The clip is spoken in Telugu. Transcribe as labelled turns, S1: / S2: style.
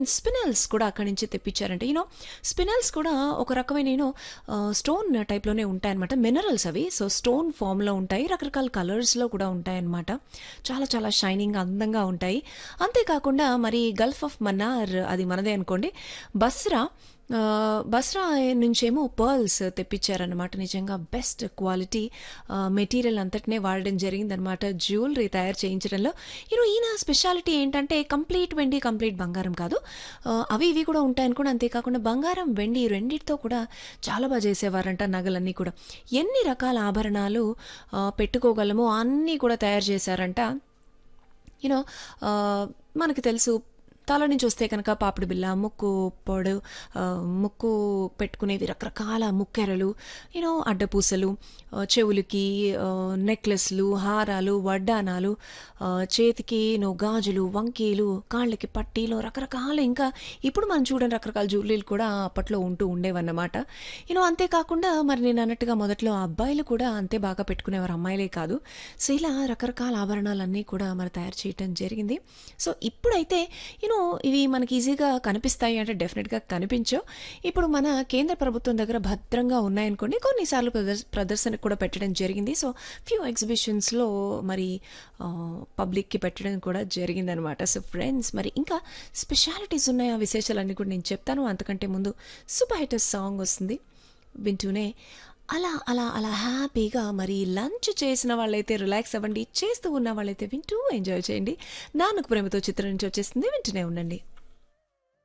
S1: స్పినల్స్ కూడా అక్కడి నుంచి తెప్పించారంటే యూనో స్పినల్స్ కూడా ఒక రకమైన యూనో స్టోన్ టైప్లోనే ఉంటాయన్నమాట మినరల్స్ అవి సో స్టోన్ ఫామ్లో ఉంటాయి రకరకాల కలర్స్లో కూడా ఉంటాయన్నమాట చాలా చాలా షైనింగ్ అందంగా ఉంటాయి అంతేకాకుండా మరి గల్ఫ్ ఆఫ్ మన్నార్ అది మనదే అనుకోండి బస్రా ఆ, బస్రా నుంచేమో పర్ల్స్ తెప్పించారనమాట నిజంగా బెస్ట్ క్వాలిటీ మెటీరియల్ అంతటినే వాడడం జరిగిందనమాట జ్యువెలరీ తయారు చేయించడంలో ఈరోజు ఈయన స్పెషాలిటీ ఏంటంటే కంప్లీట్ వెండి కంప్లీట్ బంగారం కాదు ఆ, అవి ఇవి కూడా ఉంటాయనుకోండి అంతేకాకుండా బంగారం వెండి రెండిటితో కూడా చాలా బాగా చేసేవారంట నగలన్నీ కూడా ఎన్ని రకాల ఆభరణాలు ఆ, పెట్టుకోగలమో అన్నీ కూడా తయారు చేశారంట యూనో మనకి తెలుసు తల నుంచి వస్తే కనుక పాపిడి బిల్ల ముక్కు పొడు ఆ, ముక్కు పెట్టుకునేవి రకరకాల ముక్కెరలు యూనో అడ్డపూసలు ఆ, చెవులకి ఆ, నెక్లెస్లు హారాలు వడ్డానాలు ఆ, చేతికి నో గాజులు వంకీలు కాళ్ళకి పట్టీలు రకరకాల ఇంకా ఇప్పుడు మనం చూడని రకరకాల జ్యువెలరీలు కూడా అప్పట్లో ఉంటూ ఉండేవన్నమాట యూనో అంతేకాకుండా మరి నేను అన్నట్టుగా మొదట్లో అబ్బాయిలు కూడా అంతే బాగా పెట్టుకునేవారు అమ్మాయిలే కాదు సో ఇలా రకరకాల ఆభరణాలన్నీ కూడా మరి తయారు చేయటం జరిగింది సో ఇప్పుడైతే యూనో ఇవి మనకి ఈజీగా కనిపిస్తాయి అంటే డెఫినెట్గా కనిపించవు ఇప్పుడు మన కేంద్ర ప్రభుత్వం దగ్గర భద్రంగా ఉన్నాయనుకోండి కొన్నిసార్లు ప్రదర్శ ప్రదర్శనకు కూడా పెట్టడం జరిగింది సో ఫ్యూ ఎగ్జిబిషన్స్లో మరి ఆ, పబ్లిక్కి పెట్టడం కూడా జరిగిందనమాట సో ఫ్రెండ్స్ మరి ఇంకా స్పెషాలిటీస్ ఉన్నాయి ఆ విశేషాలన్నీ కూడా నేను చెప్తాను అంతకంటే ముందు సూపర్ హిట్ సాంగ్ వస్తుంది వింటూనే అలా అలా అలా హ్యాపీగా మరి లంచ్ చేసిన వాళ్ళైతే రిలాక్స్ అవ్వండి చేస్తూ ఉన్న వాళ్ళైతే వింటూ ఎంజాయ్ చేయండి నాన్నకు ప్రేమతో చిత్రం నుంచి వచ్చేస్తుంది వింటూనే ఉండండి